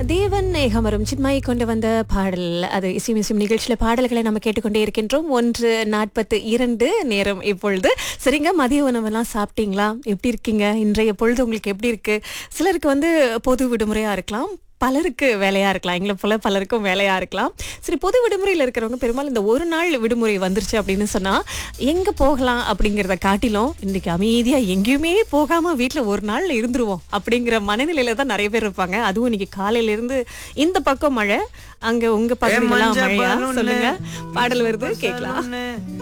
தேவன் ஏகமரும் சின்மாயை கொண்டு வந்த பாடல் அது இசைமிசையும் நிகழ்ச்சியில பாடல்களை நம்ம கேட்டுக்கொண்டே இருக்கின்றோம் ஒன்று நாற்பத்து இரண்டு நேரம் இப்பொழுது சரிங்க மதிய உணவெல்லாம் சாப்பிட்டீங்களா எப்படி இருக்கீங்க இன்றைய பொழுது உங்களுக்கு எப்படி இருக்கு சிலருக்கு வந்து பொது விடுமுறையா இருக்கலாம் பலருக்கு வேலையா இருக்கலாம் எங்களை போல பலருக்கும் வேலையா இருக்கலாம் சரி பொது விடுமுறையில் இருக்கிறவங்க பெரும்பாலும் இந்த ஒரு நாள் விடுமுறை வந்துருச்சு அப்படின்னு சொன்னா எங்க போகலாம் அப்படிங்கிறத காட்டிலும் இன்னைக்கு அமைதியா எங்கேயுமே போகாம வீட்ல ஒரு நாள் இருந்துருவோம் அப்படிங்கிற மனநிலையில தான் நிறைய பேர் இருப்பாங்க அதுவும் இன்னைக்கு காலையில இருந்து இந்த பக்கம் மழை அங்க உங்க பகுதியெல்லாம் மஞ்ச மழையா பலூனு, சொல்லுங்க பாடல் வருது கேட்கலாம் பலூனு.